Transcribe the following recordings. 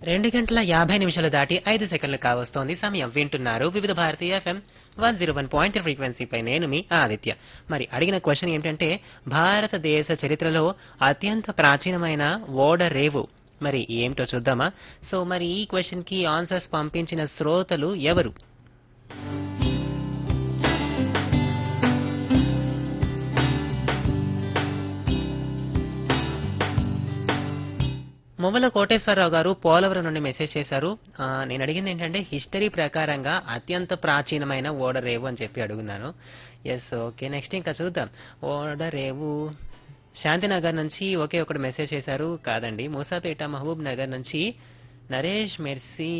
రెండు గంటల యాభై నిమిషాలు దాటి ఐదు సెకండ్లు కావస్తోంది సమయం వింటున్నారు వివిధ భారతీయ FM one zero one point ఫ్రీక్వెన్సీపై నేను మీ ఆదిత్య మరి అడిగిన క్వశ్చన్ ఏంటంటే భారతదేశ చరిత్రలో అత్యంత ప్రాచీనమైన ఓడ రేవు మరి ఏమిటో చూద్దామా సో మరి ఈ క్వశ్చన్ కి ఆన్సర్స్ పంపించిన శ్రోతలు ఎవరు మొమ్మల కోటేశ్వరరావు గారు పోలవరం నుండి మెసేజ్ చేశారు ఆ, నేను అడిగింది ఏంటంటే హిస్టరీ ప్రకారంగా అత్యంత ప్రాచీనమైన ఓడరేవు అని చెప్పి అడుగున్నాను ఎస్ ఓకే నెక్స్ట్ ఇంకా చూద్దాం ఓడరేవు శాంతినగర్ నుంచి ఒకే ఒకటి మెసేజ్ చేశారు కాదండి మూసాపేట మహబూబ్ నగర్ నుంచి నరేష్ మెర్సీ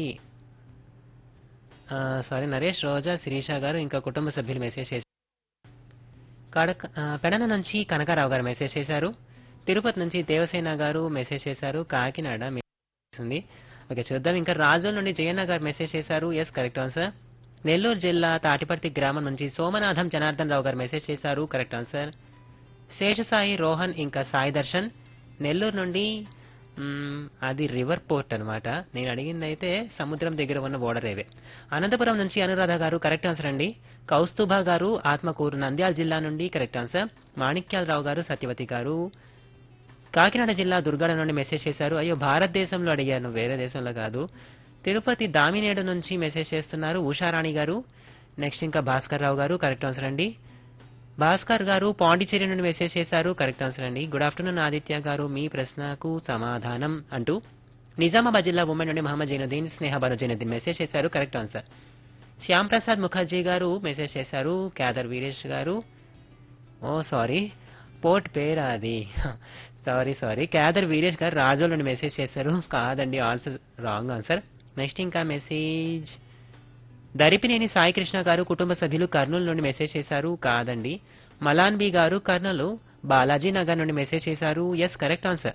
సారీ నరేష్ రోజా శిరీష గారు ఇంకా కుటుంబ సభ్యులు మెసేజ్ చేశారు కడక ఆ, పెడన నుంచి కనకారావు గారు మెసేజ్ చేశారు తిరుపతి నుంచి దేవసేన గారు మెసేజ్ చేశారు కాకినాడ మెసేజ్ ఉంది ఓకే చూద్దాం ఇంకా రాజోల్ నుండి జయన్న గారు మెసేజ్ చేశారు ఎస్ కరెక్ట్ ఆన్సర్ నెల్లూరు జిల్లా తాటిపర్తి గ్రామం నుంచి సోమనాథం జనార్దన్ రావు గారు మెసేజ్ చేశారు కరెక్ట్ ఆన్సర్ శేషసాయి రోహన్ ఇంకా సాయి దర్శన్ నెల్లూరు నుండి మ్మ్, అది రివర్ పోర్ట్ అన్నమాట నేను అడిగింది అయితే సముద్రం దగ్గర ఉన్న ఓడరేవే అనంతపురం నుంచి అనురాధ గారు కరెక్ట్ ఆన్సర్ అండి కౌస్తుభ గారు ఆత్మకూరు నంద్యాల జిల్లా నుండి కరెక్ట్ ఆన్సర్ మాణిక్యాలరావు గారు సత్యవతి గారు కాకినాడ జిల్లా దుర్గాడ నుండి మెసేజ్ చేశారు అయ్యో భారతదేశంలో అడిగాను వేరే దేశంలో కాదు తిరుపతి దామినేడు నుంచి మెసేజ్ చేస్తున్నారు ఉషారాణి గారు నెక్స్ట్ ఇంకా భాస్కర్ రావు గారు కరెక్ట్ ఆన్సర్ అండి భాస్కర్ గారు పాండిచేరి నుండి మెసేజ్ చేశారు కరెక్ట్ ఆన్సర్ అండి గుడ్ ఆఫ్టర్నూన్ ఆదిత్య గారు మీ ప్రశ్నకు సమాధానం అంటూ నిజామాబాద్ జిల్లా ఉమెన్ నుండి మహమ్మద్ జైనుద్దీన్ స్నేహ బను జైనుద్దీన్ మెసేజ్ చేశారు correct answer Shyam Prasad Mukherjee garu message చేశారు క్యాదర్ వీరేష్ గారు ఓ సారీ పోర్ట్ పేరా అది సారీ సారీ క్యాదర్ వీరేష్ గారు రాజోల్ నుండి మెసేజ్ చేశారు కాదండి ఆన్సర్ రాంగ్ ఆన్సర్ నెక్స్ట్ ఇంకా మెసేజ్ దరిపినేని సాయి కృష్ణ గారు కుటుంబ సభ్యులు కర్నూలు నుండి మెసేజ్ చేశారు కాదండి మలాన్ బి గారు కర్నూలు బాలాజీ నగర్ నుండి మెసేజ్ చేశారు ఎస్ కరెక్ట్ ఆన్సర్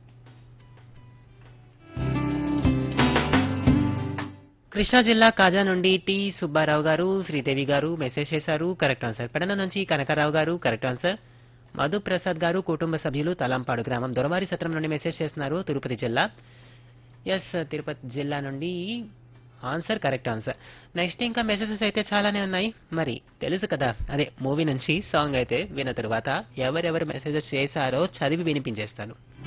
కృష్ణా జిల్లా కాజా నుండి టి సుబ్బారావు గారు శ్రీదేవి గారు మెసేజ్ చేశారు కరెక్ట్ ఆన్సర్ పెడన నుంచి కనకరావు గారు కరెక్ట్ ఆన్సర్ మధు ప్రసాద్ గారు కుటుంబ సభ్యులు తలంపాడు గ్రామం దొరవారి సత్రం నుండి మెసేజ్ చేస్తున్నారు తిరుపతి జిల్లా ఎస్ తిరుపతి జిల్లా నుండి ఆన్సర్ కరెక్ట్ ఆన్సర్ నెక్స్ట్ ఇంకా మెసేజెస్ అయితే చాలానే ఉన్నాయి మరి తెలుసు కదా అదే మూవీ నుంచి సాంగ్ అయితే విన్న తరువాత ఎవరెవరు మెసేజెస్ చేశారో చదివి వినిపించేస్తాను